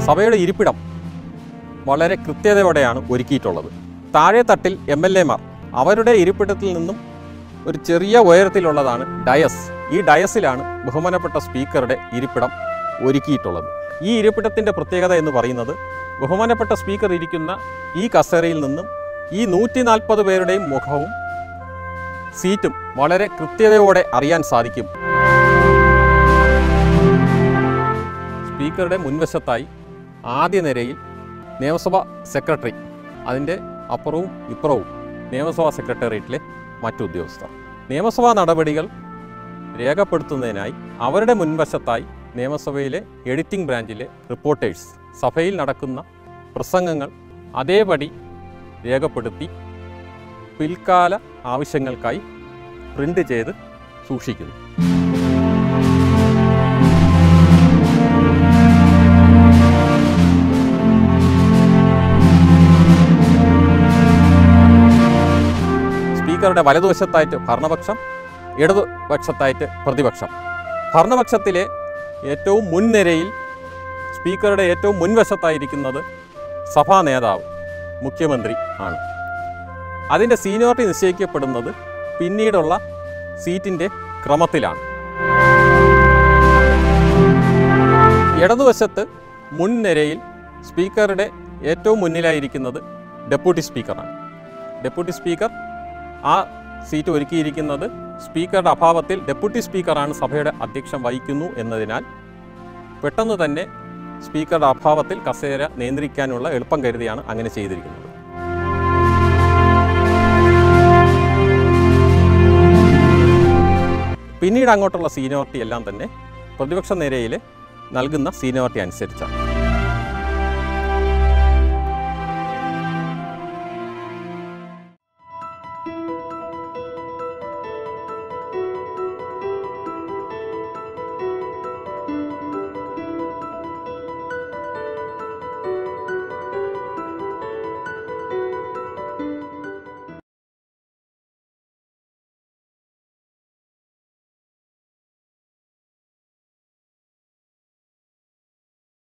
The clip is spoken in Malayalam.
സഭയുടെ ഇരിപ്പിടം വളരെ കൃത്യതയോടെയാണ് ഒരുക്കിയിട്ടുള്ളത് താഴെ തട്ടിൽ എം എൽ എമാർ അവരുടെ ഇരിപ്പിടത്തിൽ നിന്നും ഒരു ചെറിയ ഉയരത്തിലുള്ളതാണ് ഡയസ് ഈ ഡയസിലാണ് ബഹുമാനപ്പെട്ട സ്പീക്കറുടെ ഇരിപ്പിടം ഒരുക്കിയിട്ടുള്ളത് ഈ ഇരിപ്പിടത്തിൻ്റെ പ്രത്യേകത എന്ന് പറയുന്നത് ബഹുമാനപ്പെട്ട സ്പീക്കർ ഇരിക്കുന്ന ഈ കസേരയിൽ നിന്നും ഈ നൂറ്റി നാൽപ്പത് പേരുടെയും മുഖവും സീറ്റും വളരെ കൃത്യതയോടെ അറിയാൻ സാധിക്കും സ്പീക്കറുടെ മുൻവശത്തായി ആദ്യ നിരയിൽ നിയമസഭാ സെക്രട്ടറി അതിൻ്റെ അപ്പുറവും ഇപ്പുറവും നിയമസഭാ സെക്രട്ടേറിയറ്റിലെ മറ്റു ഉദ്യോഗസ്ഥർ നിയമസഭാ നടപടികൾ രേഖപ്പെടുത്തുന്നതിനായി അവരുടെ മുൻവശത്തായി നിയമസഭയിലെ എഡിറ്റിംഗ് ബ്രാഞ്ചിലെ റിപ്പോർട്ടേഴ്സ് സഭയിൽ നടക്കുന്ന പ്രസംഗങ്ങൾ അതേപടി രേഖപ്പെടുത്തി പിൽക്കാല ആവശ്യങ്ങൾക്കായി പ്രിൻ്റ് ചെയ്ത് സൂക്ഷിക്കുന്നു സ്പീക്കറുടെ വലതുവശത്തായിട്ട് ഭരണപക്ഷം ഇടതുപക്ഷത്തായിട്ട് പ്രതിപക്ഷം ഭരണപക്ഷത്തിലെ ഏറ്റവും മുൻനിരയിൽ സ്പീക്കറുടെ ഏറ്റവും മുൻവശത്തായിരിക്കുന്നത് സഭാ നേതാവ് മുഖ്യമന്ത്രി ആണ് അതിൻ്റെ സീനിയോറിറ്റി നിശ്ചയിക്കപ്പെടുന്നത് പിന്നീടുള്ള സീറ്റിൻ്റെ ക്രമത്തിലാണ് ഇടതുവശത്ത് മുൻനിരയിൽ സ്പീക്കറുടെ ഏറ്റവും മുന്നിലായിരിക്കുന്നത് ഡെപ്യൂട്ടി സ്പീക്കറാണ് ഡെപ്യൂട്ടി സ്പീക്കർ ആ സീറ്റ് ഒരുക്കിയിരിക്കുന്നത് സ്പീക്കറുടെ അഭാവത്തിൽ ഡെപ്യൂട്ടി സ്പീക്കറാണ് സഭയുടെ അധ്യക്ഷം വഹിക്കുന്നു എന്നതിനാൽ പെട്ടെന്ന് തന്നെ സ്പീക്കറുടെ അഭാവത്തിൽ കസേര നിയന്ത്രിക്കാനുള്ള എളുപ്പം കരുതിയാണ് അങ്ങനെ ചെയ്തിരിക്കുന്നത് പിന്നീട് അങ്ങോട്ടുള്ള സീനിയോറിറ്റി എല്ലാം തന്നെ പ്രതിപക്ഷ നിരയിൽ നൽകുന്ന സീനിയോറിറ്റി അനുസരിച്ചാണ്